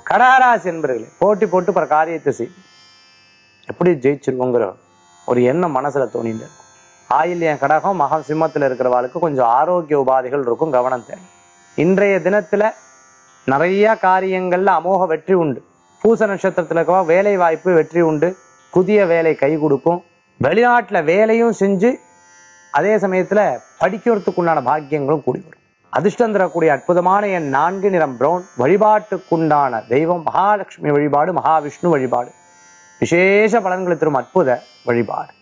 கடகராசி என்பர்களே போட்டி போட்டு பிற காரியத்தை செய் எப்படி ஜெயிச்சிருவோங்கிற ஒரு எண்ணம் மனசுல தோணிட்டு இருக்கும் ஆயில்யம் கடகம் மகம் சிம்மத்துல இருக்கிறவாளுக்கு கொஞ்சம் ஆரோக்கிய உபாதைகள் இருக்கும் கவனம் தேவை இன்றைய தினத்துல நிறைய காரியங்கள்ல அமோக வெற்றி உண்டு பூச நட்சத்திரத்துல இருக்கவா வேலை வாய்ப்பு வெற்றி உண்டு புதிய வேலை கை கொடுக்கும் வெளிநாட்டுல வேலையும் செஞ்சு அதே சமயத்துல படிக்கிறதுக்குண்டான பாக்கியங்களும் கூடி வரும் அதிர்ஷ்டம் தரக்கூடிய அற்புதமான என் நான்கு நிறம் பிரவுன் வழிபாட்டுக்குண்டான தெய்வம் மகாலட்சுமி வழிபாடு மகாவிஷ்ணு வழிபாடு விசேஷ பலன்களை தரும் அற்புத வழிபாடு